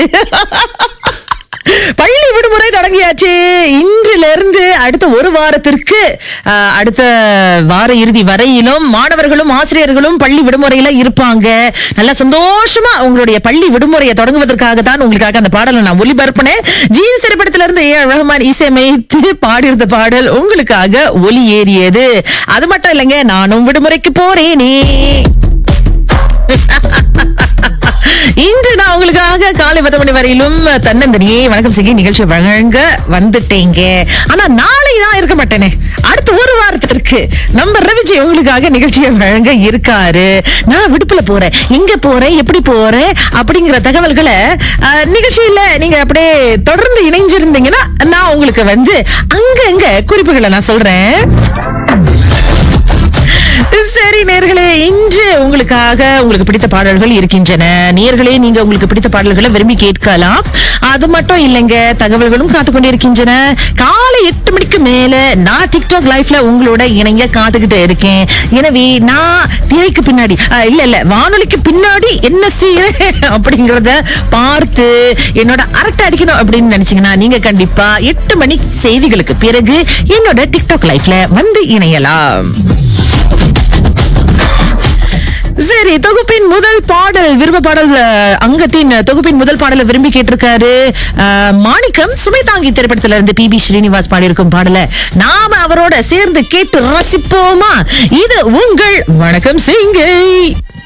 பள்ளி விடுமுறை தொடங்கியாச்சு இன்றிலிருந்து அடுத்த ஒரு வாரத்திற்கு அஹ், அடுத்த வார இறுதி வரையிலும் மாணவர்களும் ஆசிரியர்களும் பள்ளி விடுமுறையில இருப்பாங்க நல்ல சந்தோஷமா உங்களுடைய பள்ளி விடுமுறையை தொடங்குவதற்காக தான் உங்களுக்காக அந்த பாடலை நான் ஒலிபரப்பினேன் ஜீன்ஸ் திரைப்படத்திலிருந்து இருந்து ஏ ஆர் ரஹ்மான் இசையமைத்து பாடியிருந்த பாடல் உங்களுக்காக ஒலி ஏறியது அது மட்டும் இல்லைங்க நானும் விடுமுறைக்கு போறேனே இன்று நான் உங்களுக்காக காலை பத்து மணி வரையிலும் தன்னந்தனியே வணக்கம் செய்ய நிகழ்ச்சி வழங்க வந்துட்டேங்க ஆனா நாளை நான் இருக்க மாட்டேனே அடுத்த ஒரு வாரத்திற்கு நம்ம ரவிஜி உங்களுக்காக நிகழ்ச்சியை வழங்க இருக்காரு நான் விடுப்புல போறேன் எங்க போறேன் எப்படி போறேன் அப்படிங்கிற தகவல்களை அஹ், நிகழ்ச்சியில நீங்க அப்படியே தொடர்ந்து இணைஞ்சிருந்தீங்கன்னா நான் உங்களுக்கு வந்து அங்கங்க குறிப்புகளை நான் சொல்றேன் சரி நேர்களே இன்று உங்களுக்காக உங்களுக்கு பிடித்த பாடல்கள் இருக்கின்றன நேர்களே நீங்க உங்களுக்கு பிடித்த பாடல்களை விரும்பி கேட்கலாம் அது மட்டும் இல்லைங்க தகவல்களும் காத்து கொண்டிருக்கின்றன காலை எட்டு மணிக்கு மேல நான் டிக்டாக் லைஃப்ல உங்களோட இணைய காத்துக்கிட்டு இருக்கேன் எனவே நான் திரைக்கு பின்னாடி அஹ், இல்ல இல்ல வானொலிக்கு பின்னாடி என்ன செய்யறேன் அப்படிங்கறத பார்த்து என்னோட அரட்டை அடிக்கணும் அப்படின்னு நினைச்சீங்கன்னா நீங்க கண்டிப்பா எட்டு மணி செய்திகளுக்கு பிறகு என்னோட டிக்டாக் லைஃப்ல வந்து இணையலாம் சரி தொகுப்பின் முதல் பாடல் விருப்ப பாடல் அஹ், அங்கத்தின் தொகுப்பின் முதல் பாடலை விரும்பி கேட்டிருக்காரு அஹ், மாணிக்கம் சுமை தாங்கி திரைப்படத்துல இருந்து பி பி ஸ்ரீனிவாஸ் பாடியிருக்கும் பாடலை நாம அவரோட சேர்ந்து கேட்டு ரசிப்போமா இது உங்கள் வணக்கம் சிங்கை